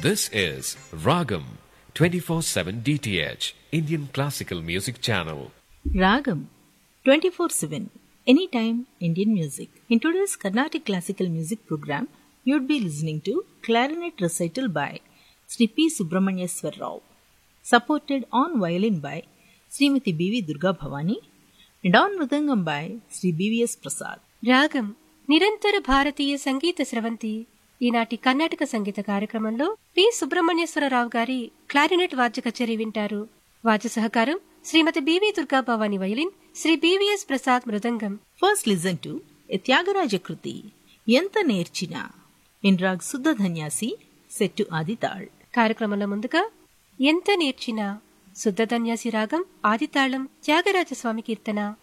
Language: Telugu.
This is Ragam 24/7 DTH Indian Classical Music Channel. Ragam 24 7 Anytime Indian Music. In today's Carnatic Classical Music program, you'd be listening to clarinet recital by Sri P. Subramanyeswar Rao, supported on violin by Srimati B.V. Durga Bhavani and on mridangam by Sri B.V.S. Prasad. రాగం నిరంతర భారతీయ సంగీత స్రవంతి ఈనాటి కర్ణాటక సంగీత కార్యక్రమంలో పి సుబ్రహ్మణ్యేశ్వరరావు గారి క్లారినెట్ వాద్య కచేరీ వింటారు వాద్య సహకారం Shrimati BV Durga Bhavani violin Shri BVS Prasad మృదంగం First listen to a Tyagaraja Kruti, ఎంత నేర్చినా in rag Suddha Dhanyasi set to Adital. కార్యక్రమంలో ముందుగా ఎంత నేర్చినా శుద్ధధన్యాసి రాగం ఆదితాళం త్యాగరాజస్వామి కీర్తన